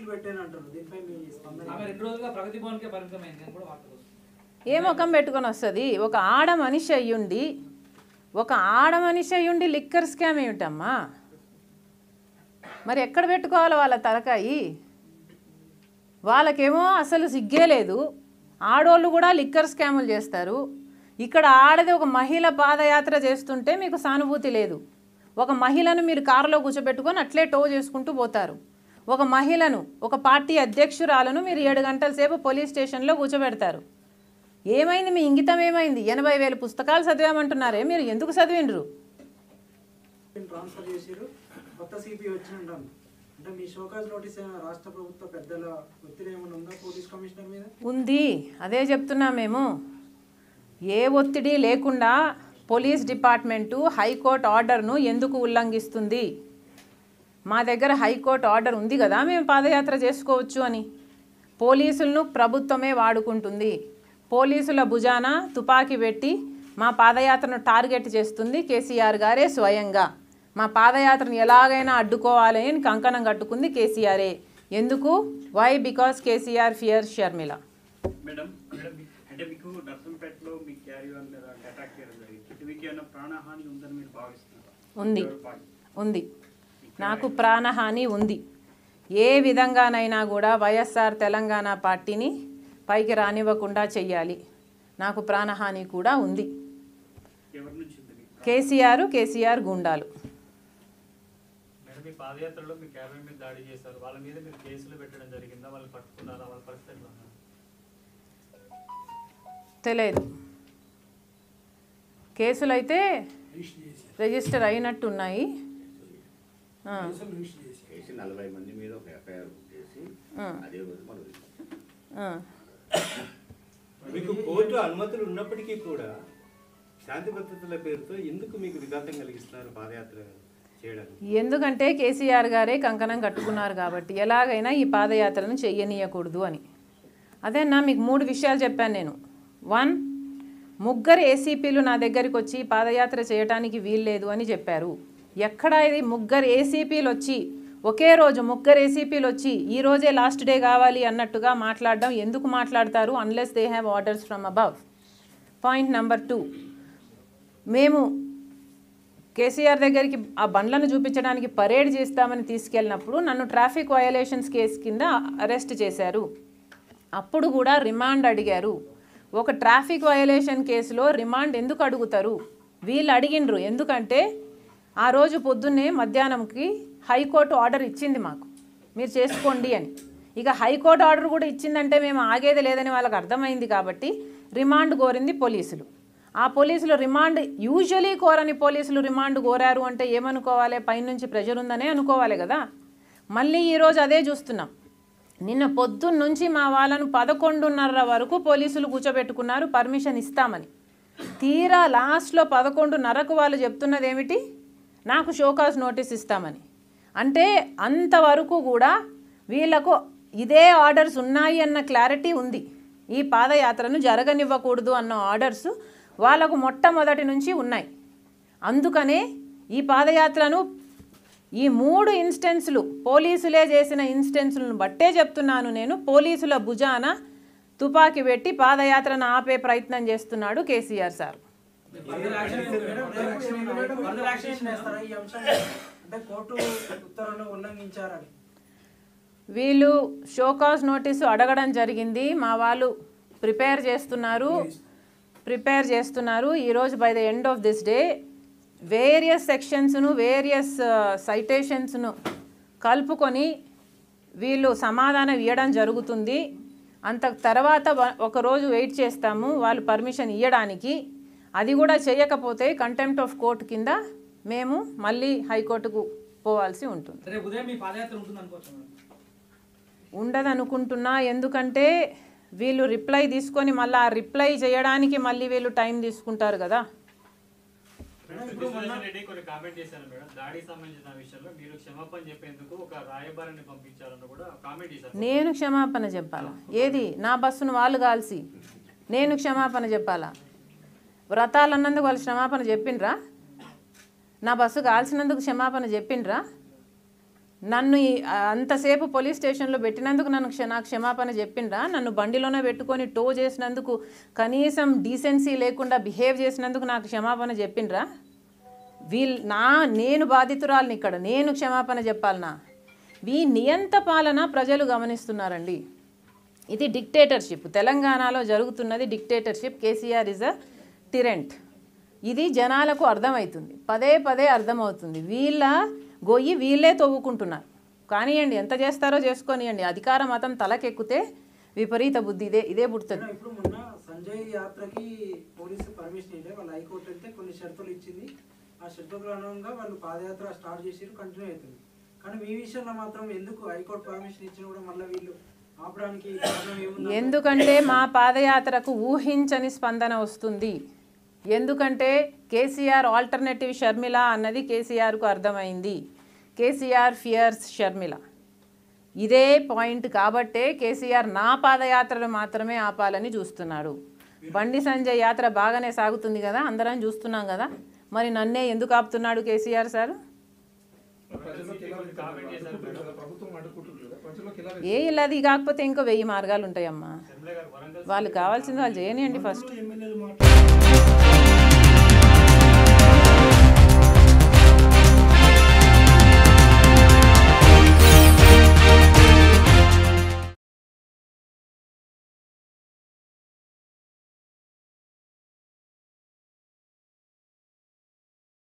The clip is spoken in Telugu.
ఫ్లెక్సీలు పెట్టాను అంటారు దీనిపై మీ స్పందన ఆమె రెండు రోజులుగా ప్రగతి భవన్కే పరిమితమైంది అని కూడా వార్తలు వస్తున్నాయి. ఏ ముఖం పెట్టుకొని వస్తుంది ఒక ఆడ మనిషి అయ్యుండి ఒక ఆడ మనిషి అయ్యుండి లిక్కర్ స్కామ్ ఏమిటమ్మా మరి ఎక్కడ పెట్టుకోవాలి వాళ్ళ తలకాయి వాళ్ళకేమో అసలు సిగ్గే లేదు ఆడోళ్ళు కూడా లిక్కర్ స్కాములు చేస్తారు ఇక్కడ ఆడది ఒక మహిళ పాదయాత్ర చేస్తుంటే మీకు సానుభూతి లేదు ఒక మహిళను మీరు కారులో కూర్చోబెట్టుకొని అట్లే టో చేసుకుంటూ పోతారు ఒక మహిళను ఒక పార్టీ అధ్యక్షురాలను మీరు ఏడు గంటల సేపు పోలీస్ స్టేషన్లో కూర్చోబెడతారు ఏమైంది మీ ఇంగితం ఏమైంది ఎనభై వేల పుస్తకాలు చదివామంటున్నారే మీరు ఎందుకు చదివిండ్రు ట్రాన్స్ఫర్ చేసిరు కొత్త సిపి వచ్చింటాను అంటే మీ షోకాజ్ నోటీస్ ఏమైనా రాష్ట్ర ప్రభుత్వ పెద్దల ఒత్తిడి ఏమైనా ఉందా పోలీస్ కమిషనర్ మీద ఉంది అదే చెప్తున్నా మేము ఏ ఒత్తిడి లేకుండా పోలీస్ డిపార్ట్మెంటు హైకోర్టు ఆర్డర్ను ఎందుకు ఉల్లంఘిస్తుంది మా దగ్గర హైకోర్టు ఆర్డర్ ఉంది కదా మేము పాదయాత్ర చేసుకోవచ్చు అని పోలీసులను ప్రభుత్వమే వాడుకుంటుంది పోలీసుల భుజాన తుపాకీ పెట్టి మా పాదయాత్రను టార్గెట్ చేస్తుంది కేసీఆర్ గారే స్వయంగా మా పాదయాత్రను ఎలాగైనా అడ్డుకోవాలి అని కంకణం కట్టుకుంది కేసీఆరే ఎందుకు why because KCR fear Sharmila madam madam మీ- అంటే మీకు నర్సంపేటలో మీ క్యారీ వన్ మీద అటాక్ చేయడం జరిగింది అంటే మీకు ఏమైనా ప్రాణహాని ఉందని మీరు భావిస్తున్నారా ఉంది ఎవరు భావి- ఉంది నాకు ప్రాణహాని ఉంది ఏ విధంగానైనా కూడా వైఎస్ఆర్ తెలంగాణ పార్టీని పైకి రానివ్వకుండా చెయ్యాలి నాకు ప్రాణహాని కూడా ఉంది ఎవరి నుంచి ఉంది మీకు కేసీఆర్ కేసీఆర్ గుండాలు మేడం మీ పాదయాత్రలో మీ క్యాబిన్ మీద దాడి చేశారు వాళ్ళ మీద మీరు కేసులు పెట్టడం జరిగిందా వాళ్ళని పట్టుకున్నారా వాళ్ళ పరిస్థితి ఎట్లా ఉంది? తెలియదు కేసులు అయితే రిజిస్టర్ అయినట్టున్నాయి ఆ, చేసి నలభై మంది మీద ఒక ఎఫ్ఐఆర్ బుక్ చేసి ఆ, అదే రోజు మనం ఆ. మీకు కోర్టు అనుమతులు ఉన్నప్పటికీ కూడా శాంతి భద్రతల పేరుతో ఎందుకు మీకు విఘాతం కలిగిస్తున్నారు పాదయాత్ర చేయడానికి ఎందుకంటే కేసీఆర్ గారే కంకణం కట్టుకున్నారు కాబట్టి ఎలాగైనా ఈ పాదయాత్రను చెయ్యనీయకూడదు అని అదేనా మీకు మూడు విషయాలు చెప్పాను నేను వన్ ముగ్గురు ఏసీపీలు నా దగ్గరికి వచ్చి పాదయాత్ర చేయడానికి వీల్లేదు అని చెప్పారు ఎక్కడ ఇది ముగ్గురు ఏసీపీలు వచ్చి ఒకే రోజు ముగ్గురు ఏసీపీలు వచ్చి ఈ రోజే లాస్ట్ డే కావాలి అన్నట్టుగా మాట్లాడడం ఎందుకు మాట్లాడతారు unless they have orders from above point number two మేము కేసీఆర్ దగ్గరికి ఆ బండ్లను చూపించడానికి పరేడ్ చేస్తామని తీసుకెళ్ళినప్పుడు నన్ను ట్రాఫిక్ వయలేషన్స్ కేసు కింద అరెస్ట్ చేశారు అప్పుడు కూడా రిమాండ్ అడిగారు ఒక ట్రాఫిక్ వయలేషన్ కేసులో రిమాండ్ ఎందుకు అడుగుతారు వీళ్ళు అడిగిండ్రు ఎందుకంటే ఆ రోజు పొద్దున్నే మధ్యాహ్నంకి హైకోర్టు ఆర్డర్ ఇచ్చింది మాకు మీరు చేసుకోండి అని ఇక హైకోర్టు ఆర్డర్ కూడా ఇచ్చిందంటే మేము ఆగేది లేదని వాళ్ళకి అర్థమైంది కాబట్టి రిమాండ్ కోరింది పోలీసులు ఆ పోలీసులు రిమాండ్ యూజువలీ కోరని పోలీసులు రిమాండ్ కోరారు అంటే ఏమనుకోవాలి పైనుంచి ప్రెషర్ ఉందనే అనుకోవాలి కదా మళ్ళీ ఈరోజు అదే చూస్తున్నాం నిన్న పొద్దున్న నుంచి మా వాళ్ళను పదకొండున్నర వరకు పోలీసులు కూర్చోబెట్టుకున్నారు పర్మిషన్ ఇస్తామని తీరా లాస్ట్లో పదకొండున్నరకు వాళ్ళు చెప్తున్నది ఏమిటి నాకు షోకాస్ నోటీస్ ఇస్తామని అంటే అంతవరకు కూడా వీళ్ళకు ఇదే ఆర్డర్స్ ఉన్నాయి అన్న క్లారిటీ ఉంది ఈ పాదయాత్రను జరగనివ్వకూడదు అన్న ఆర్డర్స్ వాళ్ళకు మొట్టమొదటి నుంచి ఉన్నాయి అందుకనే ఈ పాదయాత్రను ఈ మూడు ఇన్స్టెన్స్లు పోలీసులే చేసిన ఇన్స్టెన్స్లను బట్టే చెప్తున్నాను నేను పోలీసుల భుజాన తుపాకీ పెట్టి పాదయాత్రను ఆపే ప్రయత్నం చేస్తున్నాడు KCR sir further action further action చేస్తారా ఈ అంశం అంటే కోర్టు ఉత్తర్వులను ఉల్లంఘించారని వీళ్ళు షోకాస్ నోటీసు అడగడం జరిగింది మా వాళ్ళు ప్రిపేర్ చేస్తున్నారు ప్రిపేర్ చేస్తున్నారు ఈరోజు by the end of this day various సెక్షన్స్ను వేరియస్ సైటేషన్స్ను కలుపుకొని వీళ్ళు సమాధానం ఇవ్వడం జరుగుతుంది అంత తర్వాత వ- ఒక రోజు వెయిట్ చేస్తాము వాళ్ళు పర్మిషన్ ఇవ్వడానికి అది కూడా చేయకపోతే కంటెంప్ట్ ఆఫ్ కోర్ట్ కింద మేము మళ్ళీ హైకోర్టుకు పోవాల్సి ఉంటుంది రేపు ఉదయం మీ పాదయాత్ర ఉంటుంది అనుకోవచ్చు మేడం ఉండదనుకుంటున్నా ఎందుకంటే వీళ్ళు రిప్లై తీసుకొని మళ్ళీ ఆ రిప్లై చేయడానికి మళ్ళీ వీళ్ళు టైం తీసుకుంటారు కదా విశ్వేశ్వర రెడ్డి కొన్ని కామెంట్ చేశారు మేడం దాడికి సంబంధించిన విషయంలో మీరు క్షమాపణ చెప్పేందుకు ఒక రాయబారిని పంపించారని కూడా కామెంట్ చేశారు నేను క్షమాపణ చెప్పాలా ఏది నా బస్సును వాళ్ళు కాల్సి నేను క్షమాపణ చెప్పాలా వ్రతాలు అన్నందుకు వాళ్ళు క్షమాపణ చెప్పిండ్రా నా బస్సు కాల్సినందుకు క్షమాపణ చెప్పిండ్రా నన్ను ఈ- అంతసేపు పోలీస్ స్టేషన్లో పెట్టినందుకు నన్ను క్ష నాకు క్షమాపణ చెప్పిండ్రా నన్ను బండిలోనే పెట్టుకొని టో చేసినందుకు కనీసం డీసెన్సీ లేకుండా బిహేవ్ చేసినందుకు నాకు క్షమాపణ చెప్పిండ్రా వీల్ నా నేను బాధితురాలిని ఇక్కడ నేను క్షమాపణ చెప్పాలనా వీ నియంత పాలన ప్రజలు గమనిస్తున్నారండి ఇది డిక్టేటర్షిప్ తెలంగాణలో జరుగుతున్నది dictatorship KCR is a tyrant ఇది జనాలకు అర్థమవుతుంది పదే పదే అర్థమవుతుంది వీళ్ళ గొయ్యి వీళ్ళే తవ్వుకుంటున్నారు కానివ్వండి ఎంత చేస్తారో చేసుకొనియండి అధికార మతం తలకెక్కితే విపరీత బుద్ధి ఇదే ఇదే పుడుతుంది మేడం, ఇప్పుడు మొన్న సంజయ్ యాత్రకి పోలీసు పర్మిషన్ ఇవ్వలే వాళ్ళు హైకోర్టు వెళ్తే కొన్ని షరతులు ఇచ్చింది ఆ షరతుల అనుగుణంగా వాళ్ళు పాదయాత్ర స్టార్ట్ చేసి కంటిన్యూ అవుతుంది కానీ మీ విషయంలో మాత్రం ఎందుకు హైకోర్టు పర్మిషన్ ఇచ్చినా కూడా మళ్ళీ వీళ్ళు ఆపడానికి కారణం ఏముంది ఎందుకంటే మా పాదయాత్రకు ఊహించని స్పందన వస్తుంది ఎందుకంటే కేసీఆర్ ఆల్టర్నేటివ్ షర్మిల అన్నది కేసీఆర్కు అర్థమైంది కేసీఆర్ ఫియర్స్ షర్మిల ఇదే పాయింట్ కాబట్టే కేసీఆర్ నా పాదయాత్రలు మాత్రమే ఆపాలని చూస్తున్నాడు బండి సంజయ్ యాత్ర బాగానే సాగుతుంది కదా అందరం చూస్తున్నాం కదా మరి నన్నే ఎందుకు ఆపుతున్నాడు కేసీఆర్ సార్ కామెంట్ చేశారు మేడం ప్రభుత్వం అడ్డుకుంటుంది కదా ప్రజలకు ఎలా ఏ ఇల్లది కాకపోతే ఇంకో వెయ్యి మార్గాలు ఉంటాయమ్మా ఎమ్మెల్యే గారు వరంగల్ వాళ్ళు కావాల్సింది వాళ్ళు చేయనియండి ఫస్ట్ ఎమ్మెల్యేలు మాట్లాడుతున్నారు